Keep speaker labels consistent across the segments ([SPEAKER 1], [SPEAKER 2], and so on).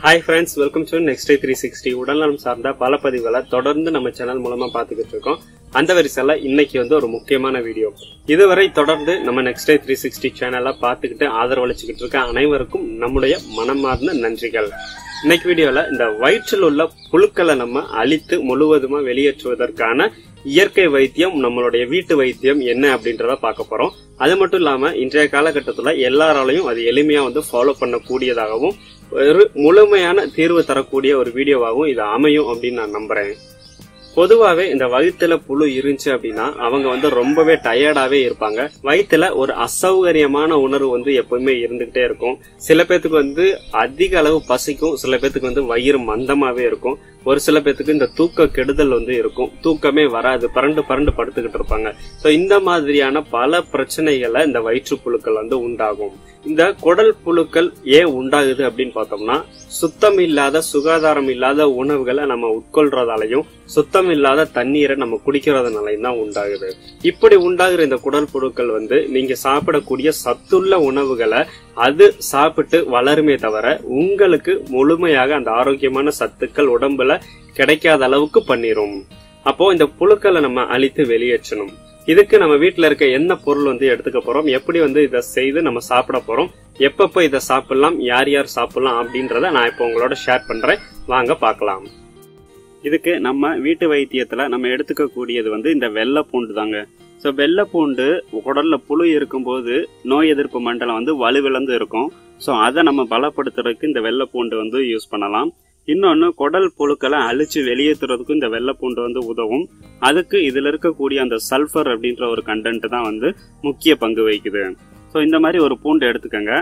[SPEAKER 1] hi friends welcome to next day three sixty உடல்நலம் சார்ந்த பல பதிவுகளை தொடர்ந்து நம்ம சேனல் மூலமா பாத்துக்கிட்டு இருக்கோம் அந்த வரிசையில இன்னைக்கு வந்து ஒரு முக்கியமான வீடியோ இதுவரை தொடர்ந்து நம்ம நெக்ஸ்ட் டே த்ரீ சிக்ஸ்டி சேனலை பார்த்துக்கிட்டு ஆதரவளிச்சுக்கிட்டு இருக்க அனைவருக்கும் நம்முடைய மனமார்ந்த நன்றிகள் இன்னைக்கு வீடியோல இந்த வயிற்றில் உள்ள புழுக்களை நம்ம அழித்து முழுவதுமா வெளியேற்றுவதற்கான இயற்கை வைத்தியம் நம்மளுடைய வீட்டு வைத்தியம் என்ன அப்படின்றத பார்க்க போறோம் அது மட்டும் இல்லாம இன்றைய காலகட்டத்துல எல்லாராலையும் அது எளிமையா வந்து ஃபாலோ பண்ணக்கூடியதாகவும் ஒரு முழுமையான தீர்வு தரக்கூடிய ஒரு வீடியோவாகவும் இது அமையும் அப்படின்னு நான் நம்புறேன் பொதுவாவே இந்த வயிற்றுல புழு இருந்துச்சு அப்படின்னா அவங்க வந்து ரொம்பவே டயர்டாவே இருப்பாங்க வயிற்றுல ஒரு அசௌகரியமான உணர்வு வந்து எப்பவுமே இருந்துகிட்டே இருக்கும் சில பேத்துக்கு வந்து அதிக அளவு பசிக்கும் சில பேத்துக்கு வந்து வயிறு மந்தமாவே இருக்கும் ஒரு சில பேத்துக்கு இந்த தூக்க கெடுதல் வந்து இருக்கும் தூக்கமே வராது பரண்டு பரண்டு படுத்துக்கிட்டு இருப்பாங்க சோ இந்த மாதிரியான பல பிரச்சனைகளை இந்த வயிற்று புழுக்கள் வந்து உண்டாகும் இந்த குடல் புழுக்கள் ஏன் உண்டாகுது அப்படின்னு பார்த்தோம்னா சுத்தம் இல்லாத சுகாதாரம் இல்லாத உணவுகளை நம்ம உட்கொள்றதாலையும் சுத்தம் இல்லாத தண்ணீரை நம்ம குடிக்கிறதுனாலையும் தான் உண்டாகுது இப்படி உண்டாகிற இந்த குடல் புழுக்கள் வந்து நீங்க சாப்பிடக்கூடிய சத்துள்ள உணவுகளை அது சாப்பிட்டு வளருமே தவிர உங்களுக்கு முழுமையாக அந்த ஆரோக்கியமான சத்துக்கள் உடம்புல கிடைக்காத அளவுக்கு பண்ணிரும் அப்போ இந்த புழுக்களை நம்ம அழித்து வெளியேற்றணும் இதுக்கு நம்ம வீட்ல இருக்க என்ன பொருள் வந்து எடுத்துக்க போறோம் எப்படி வந்து இதை செய்து நம்ம சாப்பிட போறோம் எப்பப்ப இதை சாப்பிடலாம் யார் யார் சாப்பிடலாம் அப்படின்றத நான் இப்போ உங்களோட ஷேர் பண்றேன் வாங்க பார்க்கலாம் இதுக்கு நம்ம வீட்டு வைத்தியத்துல நம்ம எடுத்துக்க கூடியது வந்து இந்த வெள்ளை பூண்டு தாங்க ஸோ வெள்ளை பூண்டு குடல்ல புழு இருக்கும்போது நோய் எதிர்ப்பு மண்டலம் வந்து வலுவிழந்து இருக்கும் ஸோ அதை நம்ம பலப்படுத்துறதுக்கு இந்த வெள்ளை பூண்டு வந்து யூஸ் பண்ணலாம் இன்னொன்று குடல் புழுக்களை அழிச்சு வெளியேற்றுறதுக்கும் இந்த வெள்ளை பூண்டு வந்து உதவும் அதுக்கு இதில் இருக்கக்கூடிய அந்த சல்ஃபர் அப்படின்ற ஒரு கண்டென்ட் தான் வந்து முக்கிய பங்கு வகிக்குது ஸோ இந்த மாதிரி ஒரு பூண்டு எடுத்துக்கோங்க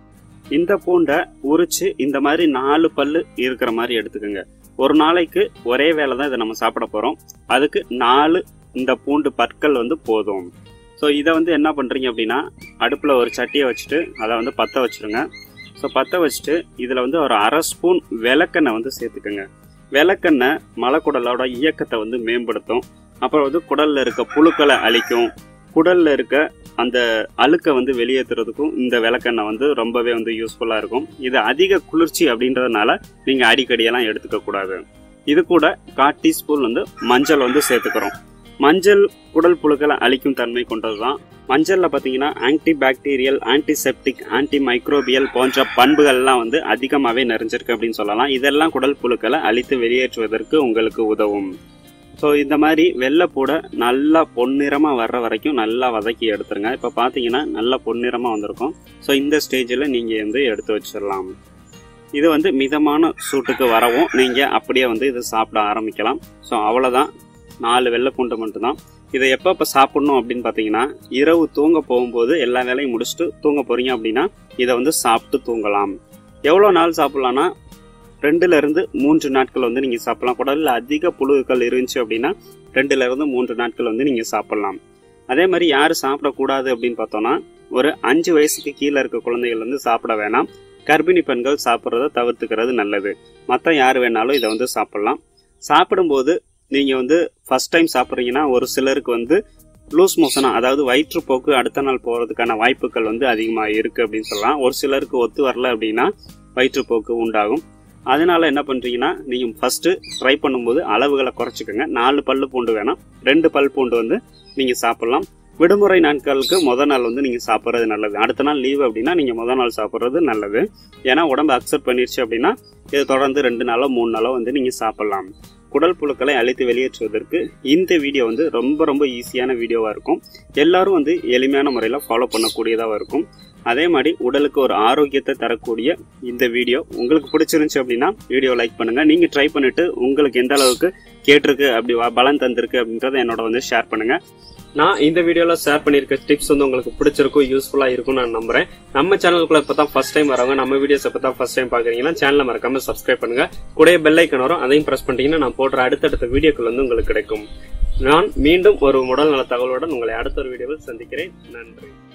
[SPEAKER 1] இந்த பூண்டை உரிச்சு இந்த மாதிரி நாலு பல்லு இருக்கிற மாதிரி எடுத்துக்கோங்க ஒரு நாளைக்கு ஒரே வேளை தான் இதை நம்ம சாப்பிட போகிறோம் அதுக்கு நாலு இந்த பூண்டு பற்கள் வந்து போதும் ஸோ இதை வந்து என்ன பண்ணுறீங்க அப்படின்னா அடுப்பில் ஒரு சட்டியை வச்சுட்டு அதை வந்து பற்ற வச்சுருங்க ஸோ பற்ற வச்சுட்டு இதில் வந்து ஒரு அரை ஸ்பூன் விளக்கெண்ணெய் வந்து சேர்த்துக்கோங்க விளக்கெண்ணெய் மலக்குடலோட இயக்கத்தை வந்து மேம்படுத்தும் அப்புறம் வந்து குடலில் இருக்க புழுக்களை அழிக்கும் குடலில் இருக்க அந்த அழுக்கை வந்து வெளியேற்றுறதுக்கும் இந்த விளக்கெண்ணெய் வந்து ரொம்பவே வந்து யூஸ்ஃபுல்லாக இருக்கும் இது அதிக குளிர்ச்சி அப்படின்றதுனால நீங்கள் அடிக்கடியெல்லாம் எடுத்துக்க கூடாது இது கூட கால் டீஸ்பூன் வந்து மஞ்சள் வந்து சேர்த்துக்கிறோம் மஞ்சள் குடல் புழுக்களை அழிக்கும் தன்மை கொண்டது தான் மஞ்சளில் பார்த்தீங்கன்னா anti bacterial antiseptic anti microbial போன்ற பண்புகள்லாம் வந்து அதிகமாகவே நிறைஞ்சிருக்கு அப்படின்னு சொல்லலாம் இதெல்லாம் குடல் புழுக்களை அழித்து வெளியேற்றுவதற்கு உங்களுக்கு உதவும் ஸோ இந்த மாதிரி வெள்ளைப்பூடை நல்லா பொன்னிறமாக வர்ற வரைக்கும் நல்லா வதக்கி எடுத்துருங்க இப்போ பார்த்தீங்கன்னா நல்லா பொன்னிறமாக வந்திருக்கும் ஸோ இந்த ஸ்டேஜில் நீங்கள் வந்து எடுத்து வச்சிடலாம் இது வந்து மிதமான சூட்டுக்கு வரவும் நீங்கள் அப்படியே வந்து இது சாப்பிட ஆரம்பிக்கலாம் ஸோ அவ்வளோதான் நாலு வெள்ளைப்பூண்டு மட்டும்தான் இதை எப்போ இப்போ சாப்பிடணும் அப்படின்னு பார்த்தீங்கன்னா இரவு தூங்க போகும்போது எல்லா வேலையும் முடிச்சுட்டு தூங்க போகிறீங்க அப்படின்னா இதை வந்து சாப்பிட்டு தூங்கலாம் எவ்வளோ நாள் சாப்பிட்லான்னா ரெண்டுல இருந்து மூன்று நாட்கள் வந்து நீங்கள் சாப்பிடலாம் குடலில் அதிக புழுக்கள் இருந்துச்சு அப்படின்னா ரெண்டுல இருந்து மூன்று நாட்கள் வந்து நீங்கள் சாப்பிடலாம் அதே மாதிரி யார் சாப்பிடக்கூடாது அப்படின்னு பார்த்தோம்னா ஒரு அஞ்சு வயசுக்கு கீழே இருக்க குழந்தைகள் வந்து சாப்பிட வேணாம் கர்ப்பிணி பெண்கள் சாப்பிட்றத தவிர்த்துக்கிறது நல்லது மற்ற யார் வேணாலும் இதை வந்து சாப்பிடலாம் சாப்பிடும்போது நீங்கள் வந்து ஃபர்ஸ்ட் டைம் சாப்பிட்றீங்கன்னா ஒரு சிலருக்கு வந்து லூஸ் மோஷனா அதாவது வயிற்றுப்போக்கு அடுத்த நாள் போகிறதுக்கான வாய்ப்புகள் வந்து அதிகமாக இருக்குது அப்படின்னு சொல்லலாம் ஒரு சிலருக்கு ஒத்து வரல அப்படின்னா வயிற்றுப்போக்கு உண்டாகும் அதனால என்ன பண்ணுறீங்கன்னா நீங்கள் ஃபஸ்ட்டு ட்ரை பண்ணும்போது அளவுகளை குறைச்சிக்கோங்க நாலு பல்லு பூண்டு வேணாம் ரெண்டு பல் பூண்டு வந்து நீங்கள் சாப்பிட்லாம் விடுமுறை நாட்களுக்கு முதல் நாள் வந்து நீங்கள் சாப்பிட்றது நல்லது அடுத்த நாள் லீவ் அப்படின்னா நீங்கள் முதல் நாள் சாப்பிட்றது நல்லது ஏன்னா உடம்பு அக்செப்ட் பண்ணிருச்சு அப்படின்னா இது தொடர்ந்து ரெண்டு நாளோ மூணு நாளோ வந்து நீங்கள் சாப்பிட்லாம் குடல் புழுக்களை அழித்து வெளியேற்றுவதற்கு இந்த வீடியோ வந்து ரொம்ப ரொம்ப ஈஸியான வீடியோவாக இருக்கும் எல்லாரும் வந்து எளிமையான முறையில் ஃபாலோ பண்ணக்கூடியதாக இருக்கும் அதே மாதிரி உடலுக்கு ஒரு ஆரோக்கியத்தை தரக்கூடிய இந்த வீடியோ உங்களுக்கு பிடிச்சிருந்துச்சு அப்படின்னா வீடியோ லைக் பண்ணுங்க நீங்க ட்ரை பண்ணிட்டு உங்களுக்கு எந்த அளவுக்கு கேட்டிருக்கு அப்படி வ- பலன் தந்திருக்கு அப்படின்றத என்னோட வந்து ஷேர் பண்ணுங்க நான் இந்த வீடியோல ஷேர் பண்ணிருக்க டிப்ஸ் வந்து உங்களுக்கு பிடிச்சிருக்கும் யூஸ்ஃபுல்லா இருக்கும் நான் நம்புறேன் நம்ம சேனலுக்குள்ள இப்ப தான் ஃபர்ஸ்ட் டைம் வரவங்க நம்ம வீடியோஸ் இப்ப தான் ஃபர்ஸ்ட் டைம் பாக்குறீங்கன்னா சேனலை மறக்காம சப்ஸ்கிரைப் பண்ணுங்க கூட பெல் ஐக்கன் வரும் அதையும் பிரஸ் பண்ணிட்டீங்கன்னா நான் போடுற அடுத்தடுத்த வீடியோக்கள் வந்து உங்களுக்கு கிடைக்கும் நான் மீண்டும் ஒரு உடல் நல தகவலுடன் உங்களை அடுத்த ஒரு வீடியோவில் சந்திக்கிறேன் நன்றி